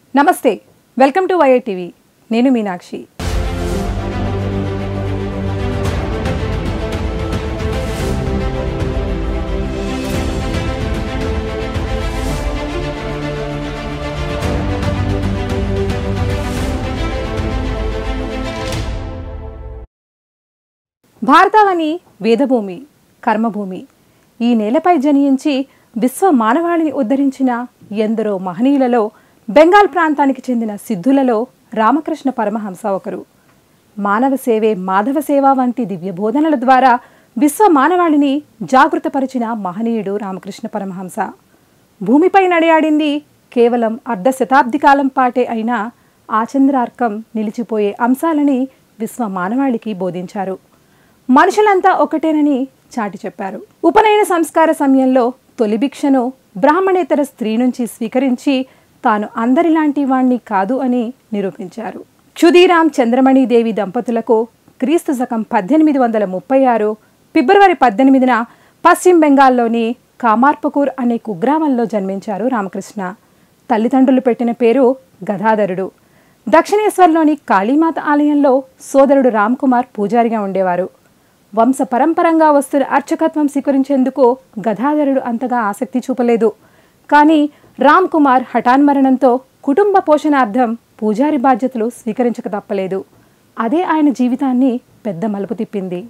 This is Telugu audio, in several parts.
నమస్తే వెల్కమ్ టు వైఐ టీవీ నేను మీనాక్షి భారతావని వేదభూమి కర్మభూమి ఈ నేలపై జనించి విశ్వ మానవాళిని ఉద్ధరించిన ఎందరో మహనీయులలో బెంగాల్ ప్రాంతానికి చెందిన సిద్ధులలో రామకృష్ణ పరమహంస ఒకరు మానవ సేవే మాధవ సేవ వంటి దివ్య బోధనల ద్వారా విశ్వ మానవాళిని జాగృతపరిచిన మహనీయుడు రామకృష్ణ పరమహంస భూమిపై నడియాడింది కేవలం అర్ధ శతాబ్ది కాలం పాటే అయినా ఆచంద్రార్కం నిలిచిపోయే అంశాలని విశ్వ మానవాళికి బోధించారు మనుషులంతా ఒకటేనని చాటి చెప్పారు ఉపనయన సంస్కార సమయంలో తొలి భిక్షను బ్రాహ్మణేతర స్త్రీ నుంచి స్వీకరించి తాను అందరిలాంటి వాణ్ణి కాదు అని నిరూపించారు క్షుదీరాం చంద్రమణి దేవి దంపతులకు క్రీస్తు శకం పద్దెనిమిది వందల ముప్పై ఆరు ఫిబ్రవరి పద్దెనిమిదిన పశ్చిమ బెంగాల్లోని కామార్పకూర్ అనే కుగ్రామంలో జన్మించారు రామకృష్ణ తల్లిదండ్రులు పెట్టిన పేరు గదాధరుడు దక్షిణేశ్వర్లోని కాళీమాత ఆలయంలో సోదరుడు రామ్కుమార్ పూజారిగా ఉండేవారు వంశ పరంపరంగా వస్తున్న అర్చకత్వం స్వీకరించేందుకు గదాధరుడు అంతగా ఆసక్తి చూపలేదు కానీ రామ్ కుమార్ హఠాన్మరణంతో కుటుంబ పోషణార్థం పూజారి బాధ్యతలు స్వీకరించక తప్పలేదు అదే ఆయన జీవితాన్ని పెద్ద మలుపు తిప్పింది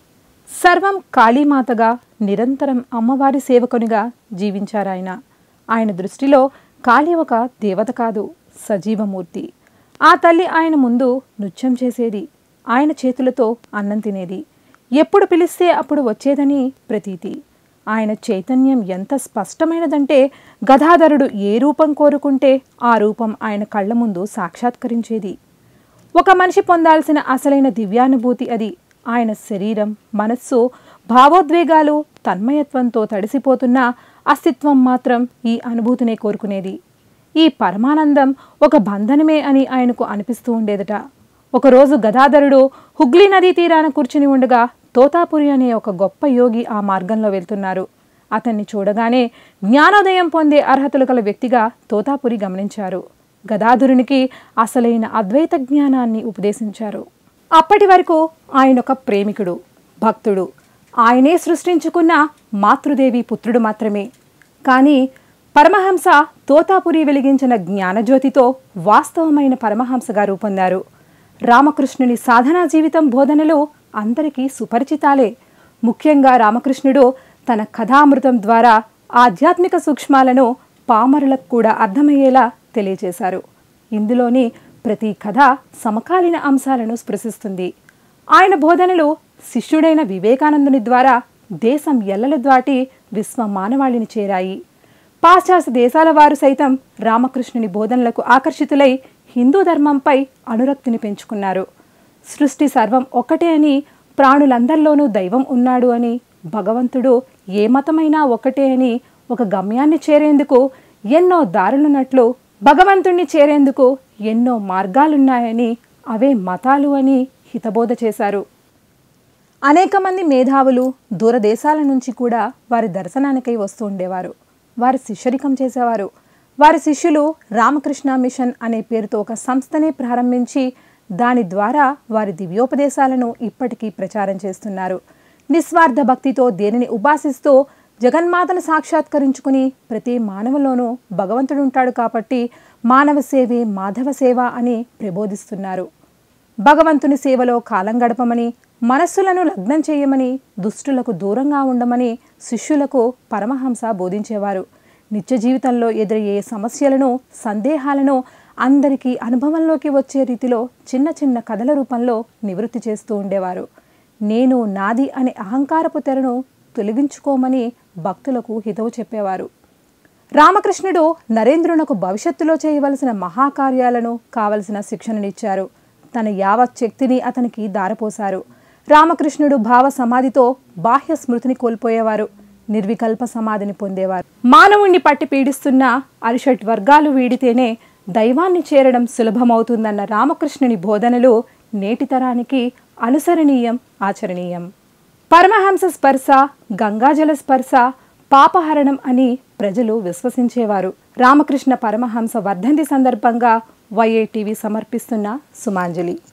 సర్వం కాళీమాతగా నిరంతరం అమ్మవారి సేవకునిగా జీవించారాయన ఆయన దృష్టిలో కాళీ ఒక దేవత కాదు సజీవమూర్తి ఆ తల్లి ఆయన ముందు నృత్యం చేసేది ఆయన చేతులతో అన్నం తినేది ఎప్పుడు పిలిస్తే అప్పుడు వచ్చేదని ప్రతీతి ఆయన చైతన్యం ఎంత స్పష్టమైనదంటే గదాధరుడు ఏ రూపం కోరుకుంటే ఆ రూపం ఆయన కళ్ళ ముందు సాక్షాత్కరించేది ఒక మనిషి పొందాల్సిన అసలైన దివ్యానుభూతి అది ఆయన శరీరం మనస్సు భావోద్వేగాలు తన్మయత్వంతో తడిసిపోతున్న అస్తిత్వం మాత్రం ఈ అనుభూతినే కోరుకునేది ఈ పరమానందం ఒక బంధనమే అని ఆయనకు అనిపిస్తూ ఉండేదట ఒకరోజు గదాధరుడు హుగ్లీ నదీ తీరాన కూర్చుని ఉండగా తోతాపురి అనే ఒక గొప్ప యోగి ఆ మార్గంలో వెళ్తున్నారు అతన్ని చూడగానే జ్ఞానోదయం పొందే అర్హతలు గల వ్యక్తిగా తోతాపురి గమనించారు గదాధురునికి అసలైన అద్వైత జ్ఞానాన్ని ఉపదేశించారు అప్పటి వరకు ఆయన ఒక ప్రేమికుడు భక్తుడు ఆయనే సృష్టించుకున్న మాతృదేవి పుత్రుడు మాత్రమే కానీ పరమహంస తోతాపురి వెలిగించిన జ్ఞానజ్యోతితో వాస్తవమైన పరమహంసగా రూపొందారు రామకృష్ణుని సాధనా జీవితం బోధనలు అందరికీ సుపరిచితాలే ముఖ్యంగా రామకృష్ణుడు తన కథామృతం ద్వారా ఆధ్యాత్మిక సూక్ష్మాలను పామరులకు కూడా అర్థమయ్యేలా తెలియజేశారు ఇందులోని ప్రతి కథ సమకాలీన అంశాలను స్పృశిస్తుంది ఆయన బోధనలు శిష్యుడైన వివేకానందుని ద్వారా దేశం ఎల్లల దాటి విశ్వ మానవాళిని చేరాయి పాశ్చాత్య దేశాల వారు సైతం రామకృష్ణుని బోధనలకు ఆకర్షితులై హిందూ ధర్మంపై అనురక్తిని పెంచుకున్నారు సృష్టి సర్వం ఒకటే అని ప్రాణులందరిలోనూ దైవం ఉన్నాడు అని భగవంతుడు ఏ మతమైనా ఒకటే అని ఒక గమ్యాన్ని చేరేందుకు ఎన్నో దారులున్నట్లు భగవంతుణ్ణి చేరేందుకు ఎన్నో మార్గాలున్నాయని అవే మతాలు అని హితబోధ చేశారు అనేక మంది మేధావులు దూరదేశాల నుంచి కూడా వారి దర్శనానికై వస్తూ ఉండేవారు వారి శిష్యరికం చేసేవారు వారి శిష్యులు రామకృష్ణ మిషన్ అనే పేరుతో ఒక సంస్థనే ప్రారంభించి దాని ద్వారా వారి దివ్యోపదేశాలను ఇప్పటికీ ప్రచారం చేస్తున్నారు నిస్వార్థ భక్తితో దేనిని ఉపాసిస్తూ జగన్మాతను సాక్షాత్కరించుకుని ప్రతి మానవులోనూ భగవంతుడు ఉంటాడు కాబట్టి మానవ సేవే మాధవ సేవ అని ప్రబోధిస్తున్నారు భగవంతుని సేవలో కాలం గడపమని మనస్సులను లగ్నం చేయమని దుష్టులకు దూరంగా ఉండమని శిష్యులకు పరమహంస బోధించేవారు నిత్య జీవితంలో ఎదురయ్యే సమస్యలను సందేహాలను అందరికీ అనుభవంలోకి వచ్చే రీతిలో చిన్న చిన్న కథల రూపంలో నివృత్తి చేస్తూ ఉండేవారు నేను నాది అనే అహంకారపు తెరను తొలగించుకోమని భక్తులకు హితవు చెప్పేవారు రామకృష్ణుడు నరేంద్రునకు భవిష్యత్తులో చేయవలసిన మహాకార్యాలను కావలసిన శిక్షణనిచ్చారు తన యావత్ శక్తిని అతనికి దారపోశారు రామకృష్ణుడు భావ సమాధితో బాహ్య స్మృతిని కోల్పోయేవారు నిర్వికల్ప సమాధిని పొందేవారు మానవుణ్ణి పట్టి పీడిస్తున్న అరిషట్ వర్గాలు వీడితేనే దైవాన్ని చేరడం సులభమవుతుందన్న రామకృష్ణుని బోధనలు నేటి తరానికి అనుసరణీయం ఆచరణీయం పరమహంస స్పర్శ గంగాజల స్పర్శ పాపహరణం అని ప్రజలు విశ్వసించేవారు రామకృష్ణ పరమహంస వర్ధంతి సందర్భంగా వైఏటీవీ సమర్పిస్తున్న సుమాంజలి